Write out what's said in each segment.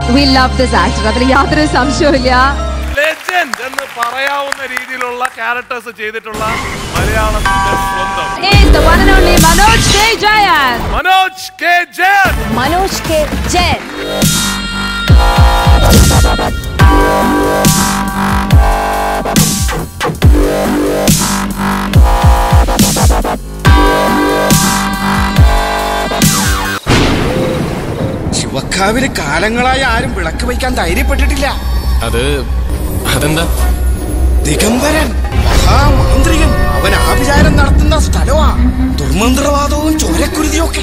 We love this actor അതിൽ യാതൊരു സംശയവുമില്ല ലെജൻഡ് എന്ന് പറയാവുന്ന രീതിയിലുള്ള ക്യാരക്ടേഴ്സ് ചെയ്തിട്ടുള്ള മലയാളത്തിന്റെ സ്വന്തം is the one and only Manoj K. Jayan. Manoj K Jayan Manoj K. Jayan. ശിവക്കാവില് കാലങ്ങളായി ആരും വിളക്ക് വയ്ക്കാൻ ധൈര്യപ്പെട്ടിട്ടില്ല അത് അതെന്താ ദിഗംബരൻ മഹാമാന്ത്രികൻ അവൻ ആഭിചാരം നടത്തുന്ന സ്ഥലമാ ദുർമന്ത്രവാദവും ചോരക്കുരുതിയും ഒക്കെ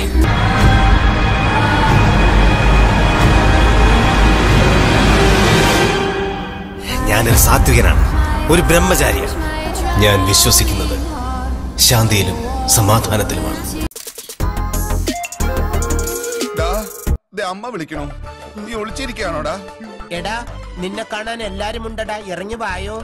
ഞാനൊരു സാത്വികനാണ് ഒരു ബ്രഹ്മചാരിയാണ് ഞാൻ വിശ്വസിക്കുന്നത് ശാന്തിയിലും സമാധാനത്തിലുമാണ് അമ്മ വിളിക്കണോ നീ ഒളിച്ചിരിക്കാണോടാ എടാ നിന്നെ കാണാൻ എല്ലാരും ഉണ്ടടാ ഇറങ്ങി വായോ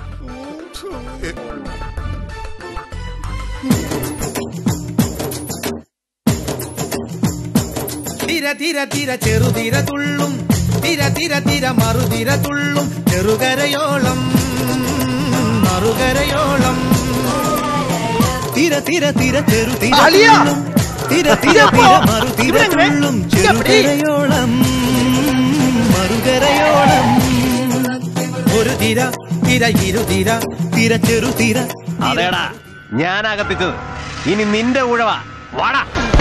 തിര തിര തിര ചെറുതിര തുള്ളും തിര തിര തിര മറുതിര തുള്ളും ചെറുകരയോളം മറുകരയോളം തിര തിര തിര ചെറുതിര തുള്ളും തിര തിര തിര മറുതിര തുള്ളും ചെറുകരയോളം മറുകരയോളം ഒരു തിര തിര ഇരുതിര തിര ചെറുതിര അതേടാ ഞാനാകത്തിച്ചത് ഇനി നിന്റെ ഉഴവ വാടാ